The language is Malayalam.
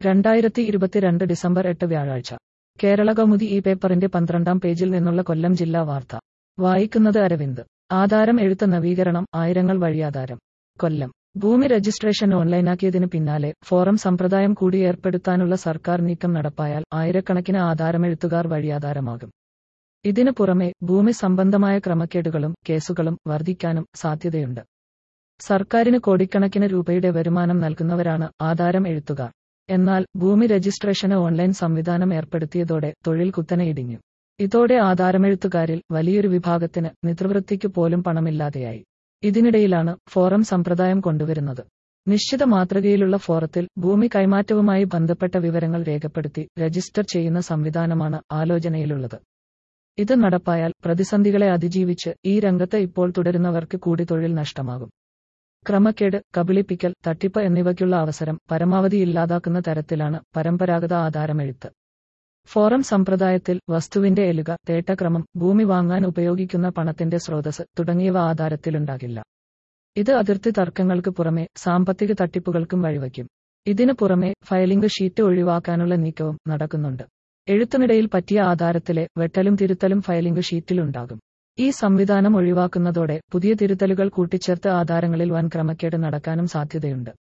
രണ്ടായിരത്തി ഇരുപത്തിരണ്ട് ഡിസംബർ എട്ട് വ്യാഴാഴ്ച കേരള കൗമുദി ഈ പേപ്പറിന്റെ പന്ത്രണ്ടാം പേജിൽ നിന്നുള്ള കൊല്ലം ജില്ലാ വാർത്ത വായിക്കുന്നത് അരവിന്ദ് ആധാരം എഴുത്ത് നവീകരണം ആയിരങ്ങൾ വഴിയാധാരം കൊല്ലം ഭൂമി രജിസ്ട്രേഷൻ ഓൺലൈനാക്കിയതിന് പിന്നാലെ ഫോറം സമ്പ്രദായം കൂടി ഏർപ്പെടുത്താനുള്ള സർക്കാർ നീക്കം നടപ്പായാൽ ആയിരക്കണക്കിന് ആധാരമെഴുത്തുകാർ വഴിയാധാരമാകും ഇതിനു പുറമെ ഭൂമി സംബന്ധമായ ക്രമക്കേടുകളും കേസുകളും വർദ്ധിക്കാനും സാധ്യതയുണ്ട് സർക്കാരിന് കോടിക്കണക്കിന് രൂപയുടെ വരുമാനം നൽകുന്നവരാണ് ആധാരം എഴുത്തുകാർ എന്നാൽ ഭൂമി രജിസ്ട്രേഷന് ഓൺലൈൻ സംവിധാനം ഏർപ്പെടുത്തിയതോടെ തൊഴിൽ കുത്തനെ ഇടിഞ്ഞു ഇതോടെ ആധാരമെഴുത്തുകാരിൽ വലിയൊരു വിഭാഗത്തിന് നിതൃവൃത്തിക്ക് പോലും പണമില്ലാതെയായി ഇതിനിടയിലാണ് ഫോറം സമ്പ്രദായം കൊണ്ടുവരുന്നത് നിശ്ചിത മാതൃകയിലുള്ള ഫോറത്തിൽ ഭൂമി കൈമാറ്റവുമായി ബന്ധപ്പെട്ട വിവരങ്ങൾ രേഖപ്പെടുത്തി രജിസ്റ്റർ ചെയ്യുന്ന സംവിധാനമാണ് ആലോചനയിലുള്ളത് ഇത് നടപ്പായാൽ പ്രതിസന്ധികളെ അതിജീവിച്ച് ഈ രംഗത്ത് ഇപ്പോൾ തുടരുന്നവർക്ക് കൂടി തൊഴിൽ നഷ്ടമാകും ക്രമക്കേട് കബളിപ്പിക്കൽ തട്ടിപ്പ് എന്നിവയ്ക്കുള്ള അവസരം പരമാവധി ഇല്ലാതാക്കുന്ന തരത്തിലാണ് പരമ്പരാഗത ആധാരമെഴുത്ത് ഫോറം സമ്പ്രദായത്തിൽ വസ്തുവിന്റെ എലുക തേട്ടക്രമം ഭൂമി വാങ്ങാൻ ഉപയോഗിക്കുന്ന പണത്തിന്റെ സ്രോതസ് തുടങ്ങിയവ ആധാരത്തിലുണ്ടാകില്ല ഇത് അതിർത്തി തർക്കങ്ങൾക്ക് പുറമെ സാമ്പത്തിക തട്ടിപ്പുകൾക്കും വഴിവയ്ക്കും ഇതിനു പുറമെ ഫയലിംഗ് ഷീറ്റ് ഒഴിവാക്കാനുള്ള നീക്കവും നടക്കുന്നുണ്ട് എഴുത്തിനിടയിൽ പറ്റിയ ആധാരത്തിലെ വെട്ടലും തിരുത്തലും ഫയലിംഗ് ഷീറ്റിലുണ്ടാകും ഈ സംവിധാനം ഒഴിവാക്കുന്നതോടെ പുതിയ തിരുത്തലുകൾ കൂട്ടിച്ചേർത്ത് ആധാരങ്ങളിൽ വൻ ക്രമക്കേട് നടക്കാനും സാധ്യതയുണ്ട്